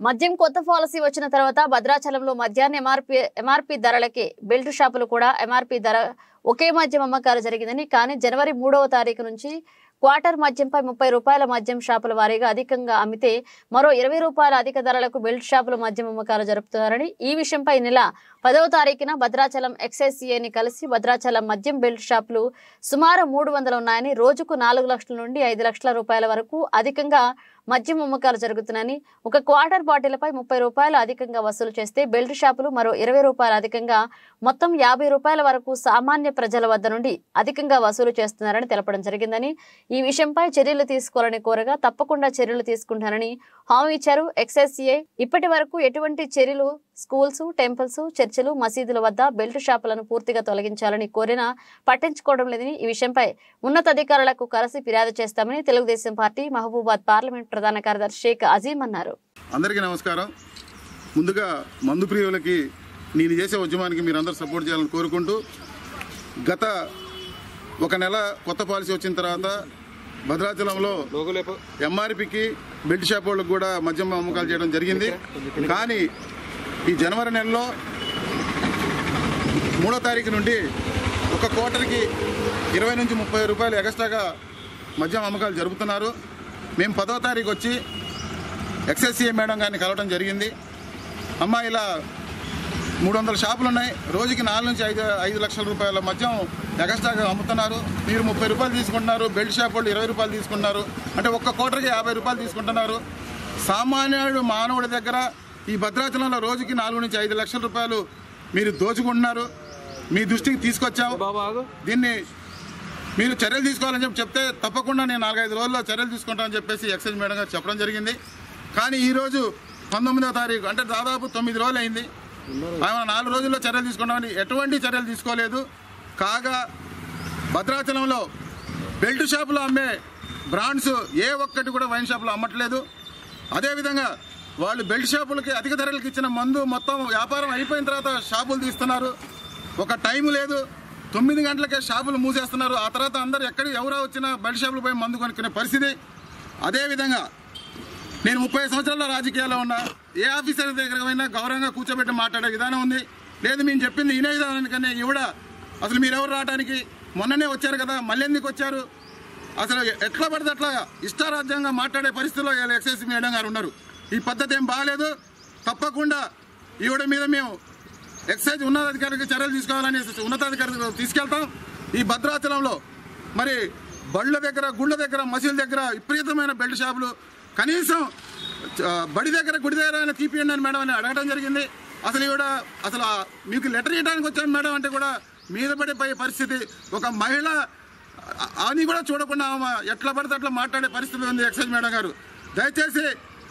మద్యం కొత్త పాలసీ వచ్చిన తర్వాత భద్రాచలంలో మద్యాన్ని ఎంఆర్పి ఎంఆర్పి ధరలకి బెల్ట్ షాపులు కూడా ఎంఆర్పి ధర ఒకే మద్యం అమ్మకాలు జరిగిందని కానీ జనవరి మూడవ తారీఖు నుంచి క్వార్టర్ మద్యంపై ముప్పై రూపాయల మద్యం షాపుల వారీగా అధికంగా అమ్మితే మరో ఇరవై రూపాయల అధిక ధరలకు బెల్ట్ షాపుల మద్యం అమ్మకాలు జరుపుతున్నారని ఈ విషయంపై ఈ నెల పదవ తారీఖున భద్రాచలం ఎక్సైసీఏని కలిసి భద్రాచలం మద్యం బెల్ట్ షాపులు సుమారు మూడు వందలు ఉన్నాయని రోజుకు నాలుగు లక్షల నుండి ఐదు లక్షల రూపాయల వరకు అధికంగా మద్యం అమ్మకాలు జరుగుతున్నాయని ఒక క్వార్టర్ బాటిల్పై ముప్పై రూపాయలు అధికంగా వసూలు చేస్తే బెల్ట్ షాపులు మరో ఇరవై రూపాయలు అధికంగా మొత్తం యాభై రూపాయల వరకు సామాన్య ప్రజల వద్ద నుండి అధికంగా వసూలు చేస్తున్నారని తెలపడం జరిగిందని ఈ విషయంపై చర్యలు తీసుకోవాలని కోరగా తప్పకుండా చర్యలు తీసుకుంటారని హామీ ఇచ్చారు ఎక్సైసీఐ ఇప్పటి వరకు ఎటువంటి చర్యలు స్కూల్స్ టెంపుల్స్ చర్చిలు మసీదుల వద్ద బెల్ట్ షాపులను పూర్తిగా తొలగించాలని కోరినా పట్టించుకోవడం లేదని ఈ విషయంపై ఉన్నతాధికారులకు కలిసి ఫిర్యాదు చేస్తామని తెలుగుదేశం పార్టీ మహబూబాద్ పార్లమెంట్ ప్రధాన కార్యదర్శి షేక్ అజీం అన్నారు అందరికీ నమస్కారం ముందుగా మందు ప్రియులకి నేను చేసే ఉద్యమానికి మీరు అందరూ సపోర్ట్ చేయాలని కోరుకుంటూ గత ఒక నెల కొత్త పాలసీ వచ్చిన తర్వాత భద్రాచలంలో ఎంఆర్పికి బెల్ట్ షాప్ వాళ్ళకి కూడా మద్యం అమ్మకాలు చేయడం జరిగింది కానీ ఈ జనవరి నెలలో మూడో తారీఖు నుండి ఒక కోటర్కి ఇరవై నుంచి ముప్పై రూపాయలు ఎక్స్ట్రాగా మద్యం అమ్మకాలు జరుపుతున్నారు మేము పదో తారీఖు వచ్చి ఎక్స్ఎస్సీఏ మేడం గారిని కలవడం జరిగింది అమ్మ ఇలా మూడు వందల షాపులు ఉన్నాయి రోజుకి నాలుగు నుంచి ఐదు ఐదు లక్షల రూపాయల మద్యం ఎక్స్ట్రాగా అమ్ముతున్నారు మీరు ముప్పై రూపాయలు తీసుకుంటున్నారు బెల్ట్ షాప్ వాళ్ళు ఇరవై రూపాయలు తీసుకుంటున్నారు అంటే ఒక్క కోటర్కి యాభై రూపాయలు తీసుకుంటున్నారు సామాన్యుడు మానవుడి దగ్గర ఈ భద్రాచలంలో రోజుకి నాలుగు నుంచి ఐదు లక్షల రూపాయలు మీరు దోచుకుంటున్నారు మీ దృష్టికి తీసుకొచ్చాం దీన్ని మీరు చర్యలు తీసుకోవాలని చెప్పి చెప్తే తప్పకుండా నేను నాలుగైదు రోజుల్లో చర్యలు తీసుకుంటానని చెప్పేసి ఎక్సైజ్ మేడం గారు చెప్పడం జరిగింది కానీ ఈరోజు పంతొమ్మిదవ తారీఖు అంటే దాదాపు తొమ్మిది రోజులు అయింది ఆమె నాలుగు రోజుల్లో చర్యలు తీసుకుంటామని ఎటువంటి చర్యలు తీసుకోలేదు కాగా భద్రాచలంలో బెల్ట్ షాపులో అమ్మే బ్రాండ్స్ ఏ ఒక్కటి కూడా వైన్ షాపులో అమ్మట్లేదు అదేవిధంగా వాళ్ళు బెల్ట్ షాపులకి అధిక ధరలకు ఇచ్చిన మందు మొత్తం వ్యాపారం అయిపోయిన తర్వాత షాపులు తీస్తున్నారు ఒక టైం లేదు తొమ్మిది గంటలకే షాపులు మూసేస్తున్నారు ఆ తర్వాత అందరు ఎక్కడ ఎవరో వచ్చినా బెల్ట్ షాపులు పోయి మందు కొనుక్కునే పరిస్థితి అదేవిధంగా నేను ముప్పై సంవత్సరాల రాజకీయాల్లో ఉన్నా ఏ ఆఫీసర్ దగ్గర పోయినా గౌరవంగా కూర్చోబెట్టి మాట్లాడే విధానం ఉంది లేదు మేము చెప్పింది ఇనే విధానానికనే ఇవిడ అసలు మీరు ఎవరు రావడానికి మొన్ననే వచ్చారు కదా మళ్ళీ ఎందుకు వచ్చారు అసలు ఎట్లా పడితే అట్లా ఇష్టారాజ్యంగా మాట్లాడే పరిస్థితిలో ఇలా ఎక్సైజ్ మేడం గారు ఉన్నారు ఈ పద్ధతి ఏం బాగాలేదు తప్పకుండా ఈవిడ మీద మేము ఎక్సైజ్ ఉన్నతాధికారికి చర్యలు తీసుకోవాలని ఉన్నతాధికారికి తీసుకెళ్తాం ఈ భద్రాచలంలో మరి బళ్ళ దగ్గర గుళ్ళ దగ్గర మసీదుల దగ్గర విపరీతమైన బెల్ట్ షాపులు కనీసం ఆ, బడి దగ్గర గుడి దగ్గర అయినా తీపియండి అని మేడం అని అడగడం జరిగింది అసలు ఈవిడ అసలు ఆ మీకు లెటర్ ఇవ్వడానికి వచ్చాను మేడం అంటే కూడా మీద పడిపోయే పరిస్థితి ఒక మహిళ ఆ- అని కూడా చూడకుండా ఆమె ఎట్లా పడితే అట్లా మాట్లాడే పరిస్థితి ఉంది ఎక్సైజ్ మేడం గారు దయచేసి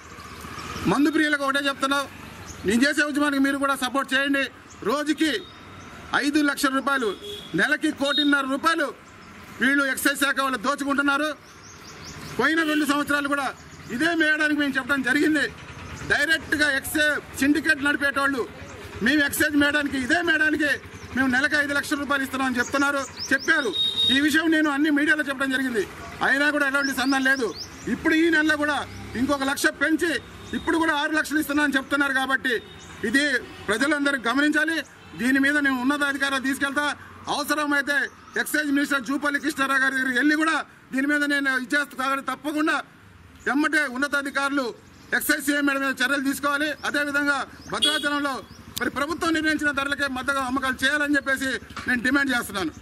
మందు ప్రియులకు ఒకటే చెప్తున్నాం నేను చేసే ఉద్యమానికి మీరు కూడా సపోర్ట్ చేయండి రోజుకి ఐదు లక్షల రూపాయలు నెలకి కోటిన్నర రూపాయలు వీళ్ళు ఎక్సైజ్ శాఖ వాళ్ళు దోచుకుంటున్నారు పోయిన రెండు సంవత్సరాలు కూడా ఇదే మేయడానికి మేము చెప్పడం జరిగింది డైరెక్ట్గా ఎక్సైజ్ సిండికేట్ నడిపేటోళ్ళు మేము ఎక్సైజ్ మేయడానికి ఇదే మేయడానికి మేము నెలకు ఐదు లక్షల రూపాయలు ఇస్తున్నామని చెప్తున్నారు చెప్పారు ఈ విషయం నేను అన్ని మీడియాలో చెప్పడం జరిగింది అయినా కూడా ఎటువంటి సందం లేదు ఇప్పుడు ఈ నెలలో కూడా ఇంకొక లక్ష పెంచి ఇప్పుడు కూడా ఆరు లక్షలు ఇస్తున్నామని చెప్తున్నారు కాబట్టి ఇది ప్రజలందరూ గమనించాలి దీని మీద నేను ఉన్నతాధికారులు తీసుకెళ్తా అవసరమైతే ఎక్సైజ్ మినిస్టర్ జూపల్లి కృష్ణారావు గారి దగ్గరికి వెళ్ళి కూడా దీని మీద నేను ఇచ్చేస్తా కాబట్టి తప్పకుండా ఎమ్మటే ఉన్నతాధికారులు ఎక్సైజ్ సీఎం మేడం మీద చర్యలు తీసుకోవాలి అదేవిధంగా భద్రాచలంలో మరి ప్రభుత్వం నిర్ణయించిన ధరలకే మద్దతు అమ్మకాలు చేయాలని చెప్పేసి నేను డిమాండ్ చేస్తున్నాను